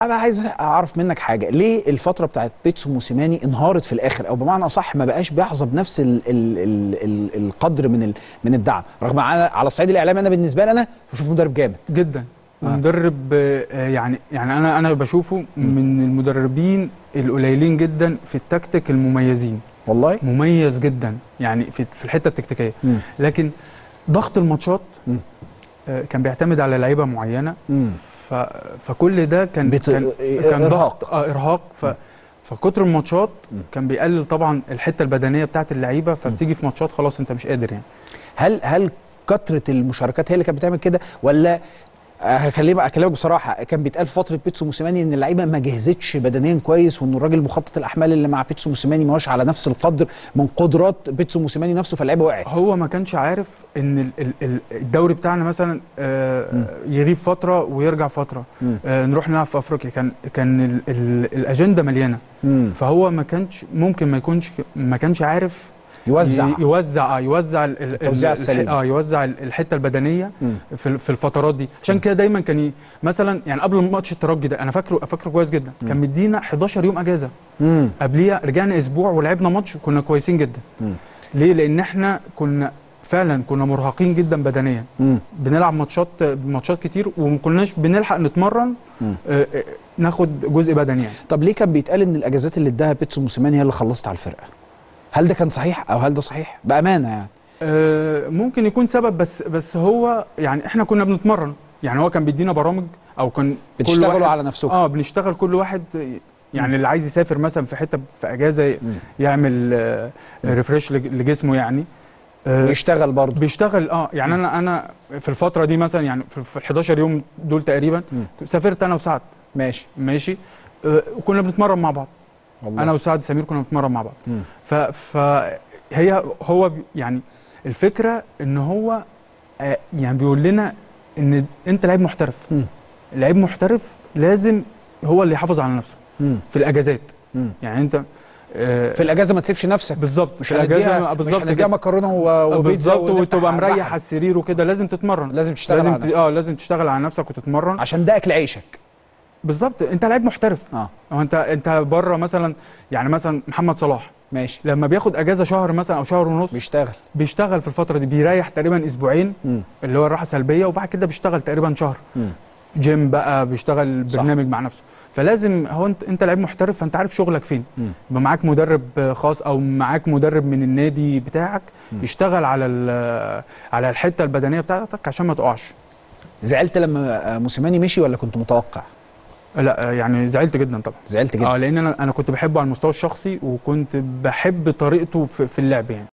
انا عايز اعرف منك حاجه ليه الفتره بتاعت بيتسو موسيماني انهارت في الاخر او بمعنى اصح ما بقاش بيحظى بنفس ال ال ال ال القدر من ال من الدعم رغم على على الصعيد الاعلامي انا بالنسبه لي انا بشوف مدرب جامد جدا آه. مدرب آه، يعني يعني انا انا بشوفه من المدربين القليلين جدا في التكتيك المميزين والله مميز جدا يعني في في الحته التكتيكيه مم. لكن ضغط الماتشات مم. آه، كان بيعتمد على لعيبه معينه مم. ف فكل ده كان بت- كان, كان إرهاق. ضغط اه ارهاق ف فكتر الماتشات مم. كان بيقلل طبعا الحته البدنيه بتاعت اللعيبه فبتيجي في ماتشات خلاص انت مش قادر يعني هل هل كثره المشاركات هي اللي كانت بتعمل كده ولا آه، هكلمك اكلمك بصراحه كان بيتقال في فتره بيتسو موسيماني ان اللعيبه ما جهزتش بدنيا كويس وان الراجل مخطط الاحمال اللي مع بيتسو موسيماني ما هوش على نفس القدر من قدرات بيتسو موسيماني نفسه فاللعيبه وقعت هو ما كانش عارف ان ال- ال- ال- الدوري بتاعنا مثلا آه، يغيب فتره ويرجع فتره مم. آه، نروح نلعب في افريقيا كان كان ال- ال- الاجنده مليانه مم. فهو ما كانش ممكن ما يكونش ما كانش عارف يوزع ي- يوزع اه يوزع ال- ال- التوزيع ال- السليم. اه يوزع ال- الحته البدنيه مم. في ال- في الفترات دي عشان كده دايما كان ي- مثلا يعني قبل ماتش الترجي ده انا فاكره فاكره كويس جدا كان مدينا 11 يوم اجازه مم. قبليها رجعنا اسبوع ولعبنا ماتش كنا كويسين جدا مم. ليه لان احنا كنا فعلا كنا مرهقين جدا بدنيا مم. بنلعب ماتشات ماتشات كتير وما كناش بنلحق نتمرن مم. آه، آه، ناخد جزء بدني يعني طب ليه كان بيتقال ان الاجازات اللي اداها بيتسو موسيماني هي اللي خلصت على الفرقه هل ده كان صحيح او هل ده صحيح بامانه يعني آه، ممكن يكون سبب بس بس هو يعني احنا كنا بنتمرن يعني هو كان بيدينا برامج او كان كل بتشتغلوا واحد على نفسكم اه بنشتغل كل واحد يعني اللي عايز يسافر مثلا في حته في اجازه يعمل آه ريفريش لجسمه يعني آه ويشتغل برضه بيشتغل اه يعني انا انا في الفتره دي مثلا يعني في في ال 11 يوم دول تقريبا مم. سافرت انا وسعد ماشي ماشي آه وكنا بنتمرن مع بعض والله انا وسعد سمير كنا بنتمرن مع بعض مم. ف فهي هو بي- يعني الفكره ان هو آه، يعني بيقول لنا ان انت لعيب محترف مم. لعيب محترف لازم هو اللي يحافظ على نفسه مم. في الاجازات مم. يعني انت آه، في الاجازه ما تسيبش نفسك بالظبط مش في الاجازه هنديها بالظبط مش هنديها كده. مكرونه و- وبيتزا بالظبط ونفتح وتبقى على مريح البحر. على السرير وكده لازم تتمرن لازم تشتغل لازم على ت- نفسك اه لازم تشتغل على نفسك وتتمرن عشان ده اكل عيشك بالظبط انت لعيب محترف اه هو انت انت بره مثلا يعني مثلا محمد صلاح ماشي لما بياخد اجازه شهر مثلا او شهر ونص بيشتغل بيشتغل في الفتره دي بيريح تقريبا اسبوعين مم. اللي هو الراحه سلبيه وبعد كده بيشتغل تقريبا شهر مم. جيم بقى بيشتغل صح. برنامج مع نفسه فلازم هو انت انت لعيب محترف فانت عارف شغلك فين مم. يبقى معاك مدرب خاص او معاك مدرب من النادي بتاعك يشتغل على ال- على الحته البدنيه بتاعتك عشان ما تقعش زعلت لما آه، موسيماني مشي ولا كنت متوقع لا يعني زعلت جدا طبعا زعلت جدا اه لان انا انا كنت بحبه على المستوى الشخصي وكنت بحب طريقته في, في اللعب يعني